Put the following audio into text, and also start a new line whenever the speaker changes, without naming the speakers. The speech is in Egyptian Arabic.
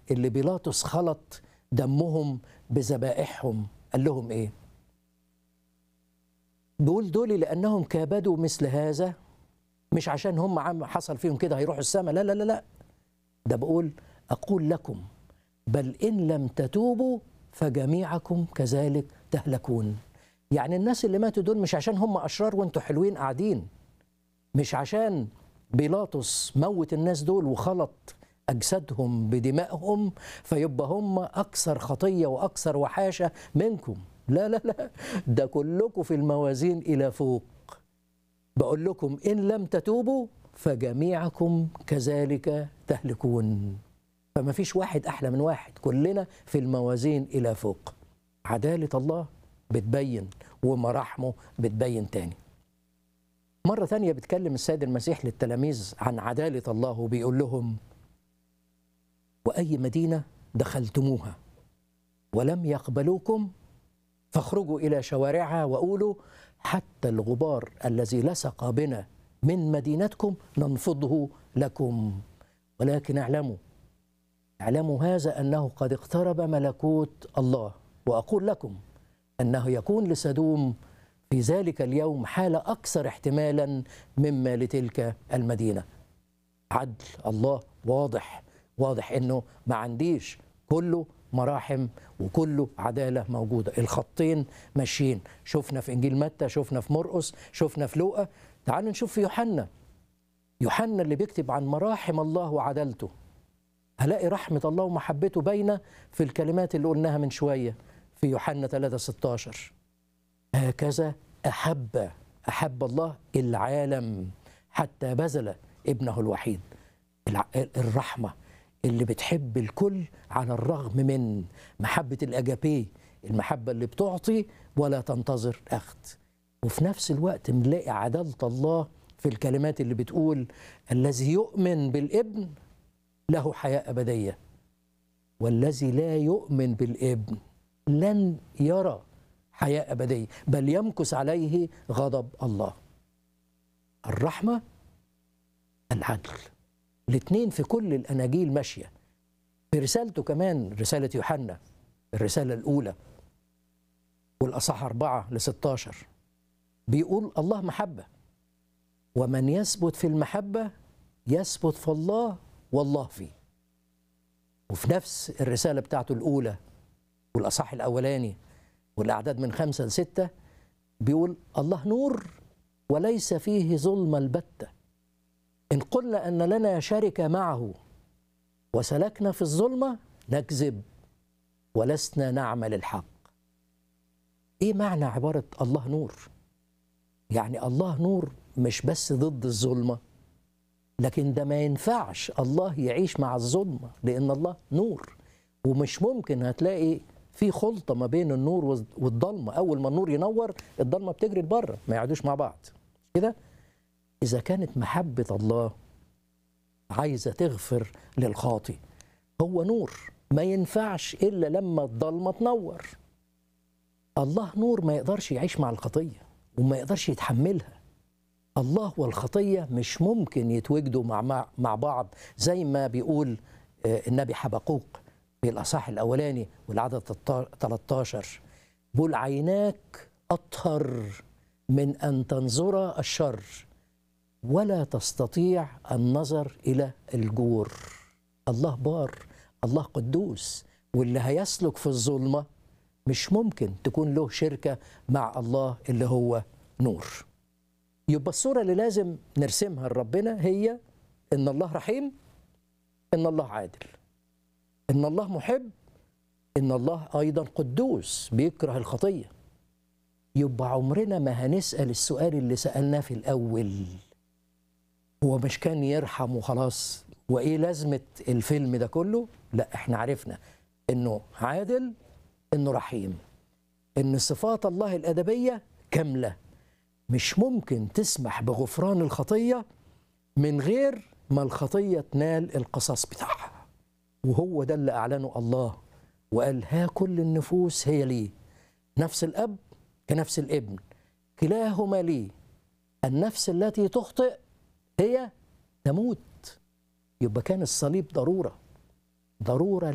اللي بيلاطس خلط دمهم بذبائحهم قال لهم ايه بيقول دول لانهم كابدوا مثل هذا مش عشان هم عم حصل فيهم كده هيروحوا السماء لا لا لا لا ده بقول اقول لكم بل ان لم تتوبوا فجميعكم كذلك تهلكون يعني الناس اللي ماتوا دول مش عشان هم اشرار وانتوا حلوين قاعدين مش عشان بيلاطس موت الناس دول وخلط اجسادهم بدمائهم فيبقى هم اكثر خطيه واكثر وحاشه منكم لا لا لا ده كلكم في الموازين الى فوق بقول لكم ان لم تتوبوا فجميعكم كذلك تهلكون فما فيش واحد احلى من واحد كلنا في الموازين الى فوق عداله الله بتبين ومراحمه بتبين تاني مرة ثانية بتكلم السيد المسيح للتلاميذ عن عدالة الله وبيقول لهم وأي مدينة دخلتموها ولم يقبلوكم فاخرجوا إلى شوارعها وقولوا حتى الغبار الذي لصق بنا من مدينتكم ننفضه لكم ولكن اعلموا اعلموا هذا أنه قد اقترب ملكوت الله وأقول لكم أنه يكون لسدوم في ذلك اليوم حالة أكثر احتمالا مما لتلك المدينة عدل الله واضح واضح أنه ما عنديش كله مراحم وكله عدالة موجودة الخطين ماشيين شفنا في إنجيل متى شفنا في مرقس شفنا في لوقا تعالوا نشوف في يوحنا يوحنا اللي بيكتب عن مراحم الله وعدالته هلاقي رحمة الله ومحبته باينة في الكلمات اللي قلناها من شوية في يوحنا 3 16 هكذا أحب أحب الله العالم حتى بذل ابنه الوحيد الرحمة اللي بتحب الكل على الرغم من محبة الأجابيه المحبة اللي بتعطي ولا تنتظر أخذ وفي نفس الوقت نلاقي عدالة الله في الكلمات اللي بتقول الذي يؤمن بالابن له حياة أبدية والذي لا يؤمن بالابن لن يرى حياة أبدية بل يمكث عليه غضب الله الرحمة العدل الاثنين في كل الأناجيل ماشية في رسالته كمان رسالة يوحنا الرسالة الأولى والأصح أربعة لستاشر بيقول الله محبة ومن يثبت في المحبة يثبت في الله والله فيه وفي نفس الرسالة بتاعته الأولى والأصح الأولاني والأعداد من خمسة لستة بيقول الله نور وليس فيه ظلم البتة إن قلنا أن لنا شركة معه وسلكنا في الظلمة نكذب ولسنا نعمل الحق إيه معنى عبارة الله نور؟ يعني الله نور مش بس ضد الظلمة لكن ده ما ينفعش الله يعيش مع الظلمة لأن الله نور ومش ممكن هتلاقي في خلطة ما بين النور والضلمة أول ما النور ينور الضلمة بتجري لبره ما يقعدوش مع بعض كده إذا كانت محبة الله عايزة تغفر للخاطي هو نور ما ينفعش إلا لما الضلمة تنور الله نور ما يقدرش يعيش مع الخطية وما يقدرش يتحملها الله والخطية مش ممكن يتوجدوا مع, مع, مع بعض زي ما بيقول النبي حبقوق في الأصح الأولاني والعدد 13 بيقول عيناك أطهر من أن تنظر الشر ولا تستطيع النظر إلى الجور الله بار الله قدوس واللي هيسلك في الظلمة مش ممكن تكون له شركة مع الله اللي هو نور يبقى الصورة اللي لازم نرسمها لربنا هي إن الله رحيم إن الله عادل إن الله محب إن الله أيضا قدوس بيكره الخطية يبقى عمرنا ما هنسأل السؤال اللي سألناه في الأول هو مش كان يرحم وخلاص وإيه لازمة الفيلم ده كله لا إحنا عرفنا إنه عادل إنه رحيم إن صفات الله الأدبية كاملة مش ممكن تسمح بغفران الخطية من غير ما الخطية تنال القصاص بتاعها وهو ده اللي أعلنه الله وقال ها كل النفوس هي لي نفس الأب كنفس الابن كلاهما لي النفس التي تخطئ هي تموت يبقى كان الصليب ضرورة ضرورة